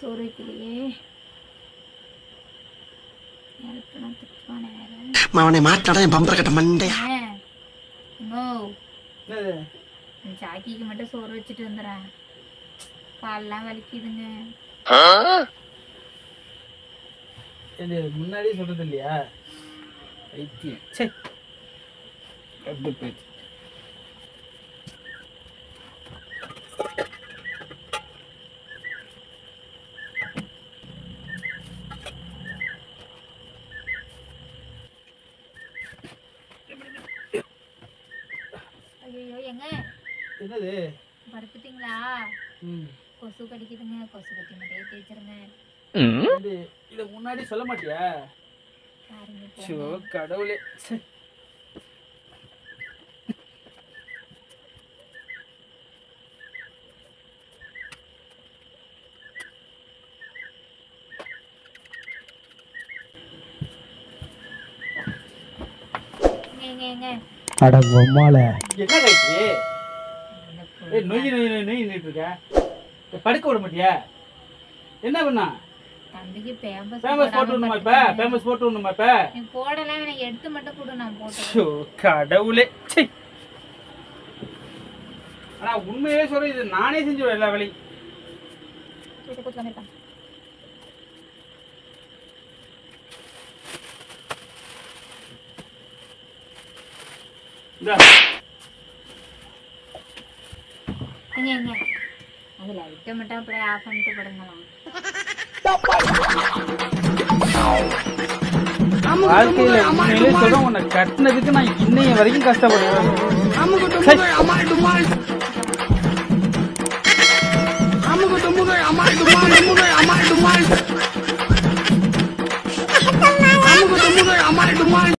சோறு வைக்கலையே எழுப்பணும் திட்டுவானே வேற அவனை மாட்டாடா என் பம்பர கட்ட மண்டே நோ என்னது ஜாக்கிக்கு மட்டும் சோறு வச்சுட்டு வந்துடுறேன் கால்லாம் வலிக்குதுங்க இது முன்னாடியே சொல்றது இல்லையா வைத்தியம் சே எப்படி போயிடுச்சு ஐயோ எங்க என்னது படுத்துட்டீங்களா ம் கொசு கடிக்குதுங்க கொசு கட்டி மட்டும் தேய்ச்சிருங்க இது இதை முன்னாடி சொல்ல மாட்டியா பாருங்க ஷோ கடவுளே ச்சே. எங்க எங்க அட பொம்மால என்ன கைக்கு இந்த ஏய் நொய் நொய் நொய் நொய் நின்றுட்டு இருக்க ஏய், படுக்க விட மாட்டியா என்ன பண்ணா தம்பிக்கு பேம்பஸ் ஃபேமஸ் போட்டு விடணுமா இப்ப ஃபேமஸ் போட்டு விடணுமா இப்ப நீ போடலாம் எனக்கு எடுத்து மட்டும் கொடு நான் போட்டு ஷோ கடவுளே ச்சே ஆனா உண்மையே சொல்ற இது நானே செஞ்சுருவேன் எல்லா வேலையும் இதை கொடுத்து வந்துருக்கேன் இந்தா எங்க எங்க அது லைட்டை மட்டும் அப்படியே ஆஃப் பண்ணிட்டு படுங்களாம் வாழ்க்கையில உண்மையிலே சொல்றேன் உன்னை கட்டினதுக்கு நான் இன்னைய வரைக்கும் கஷ்டப்படுவேன் சை.